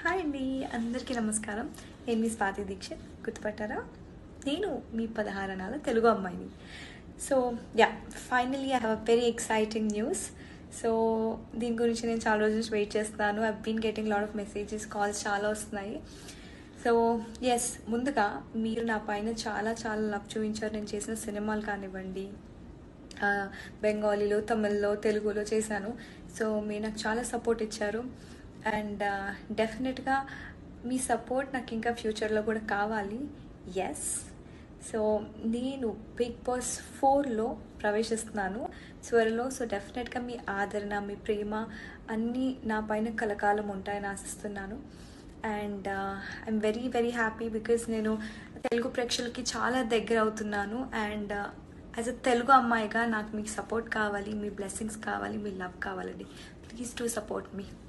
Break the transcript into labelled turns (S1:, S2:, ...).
S1: hi అండి అందరికీ నమస్కారం నేను మీ స్వాతి దీక్షిత్ గుర్తుపట్టారా నేను మీ పదహారణాల తెలుగు అమ్మాయిని so yeah finally I have a very exciting news so దీని గురించి నేను చాలా రోజు నుంచి వెయిట్ చేస్తున్నాను I been getting lot of messages calls చాలా వస్తున్నాయి సో ఎస్ ముందుగా మీరు నా పైన చాలా చాలా లవ్ చూపించారు నేను చేసిన సినిమాలు కానివ్వండి ఆ, బెంగాలీలో తమిళ్లో తెలుగులో చేశాను సో మీరు నాకు చాలా సపోర్ట్ ఇచ్చారు అండ్ డెఫినెట్గా మీ సపోర్ట్ నాకు ఇంకా ఫ్యూచర్లో కూడా కావాలి ఎస్ సో నేను బిగ్ బాస్ ఫోర్లో ప్రవేశిస్తున్నాను త్వరలో సో డెఫినెట్గా మీ ఆదరణ మీ ప్రేమ అన్నీ నా పైన కలకాలం ఉంటాయని ఆశిస్తున్నాను and I'm very very happy because నేను తెలుగు ప్రేక్షకులకి చాలా దగ్గర అవుతున్నాను అండ్ యాజ్ అ తెలుగు అమ్మాయిగా నాకు మీకు సపోర్ట్ కావాలి మీ బ్లెస్సింగ్స్ కావాలి మీ లవ్ కావాలండి ప్లీజ్ టు సపోర్ట్ మీ